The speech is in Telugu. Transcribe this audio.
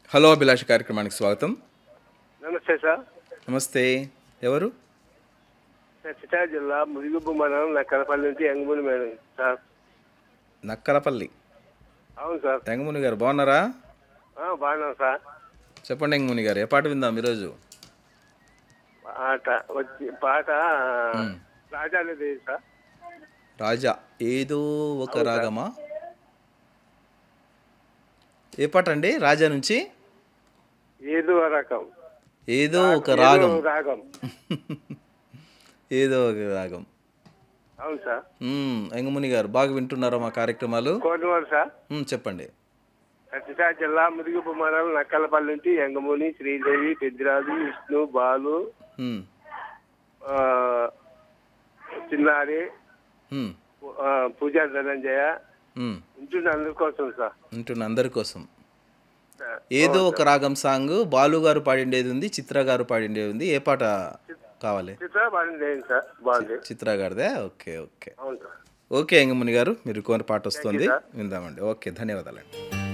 హలో అభిలాష కార్యక్రమానికి స్వాగతం నమస్తే సార్ నమస్తే ఎవరు సార్ చిత్తూరు జిల్లా ముదిగుబ్బు మండలం నక్కలపల్లి నుంచి ఎంగమూని మేడం సార్ నక్కలపల్లి అవును సార్ తెంగముని గారు బాగున్నారా ఆ, బాగున్నాం సార్ చెప్పండి ఎంగముని గారు ఏ పాట విందాం ఈరోజు పాట వచ్చి పాట రాజాలేది సార్ రాజా ఏదో ఒక రాగమా ఏ పాట అండి రాజా నుంచి ఏదో రకం ఏదో ఒక రాగం ఏదో రాగం ఏదో ఒక రాగం అవును సార్ మ్మ్, ఎంగముని గారు బాగా వింటున్నారా మా కార్యక్రమాలు కోటివాడు సార్ మ్మ్, చెప్పండి సత్యసాయి జిల్లా ముదిగుబ్బు మండలం నక్కలపల్లి నుంచి ఎంగమూని శ్రీదేవి పెద్దిరాజు విష్ణు బాలు మ్మ్, ఆ, చిన్నారి మ్మ్, ఆ, పూజా ధనంజయ మ్మ్. ఇంటి అందరి కోసం సార్ వింటున్న అందరి కోసం ఏదో ఒక రాగం సాంగ్ బాలు గారు పాడిండేది ఉంది చిత్ర గారు పాడిండేది ఉంది ఏ పాట కావాలి చిత్ర బాగుంది సార్ బాగుంది చిత్ర గారిదే ఓకే ఓకే అవును సార్ ఓకే ఎంగముని గారు మీరు కోరి పాట వస్తుంది విందామండి ఓకే ధన్యవాదాలండి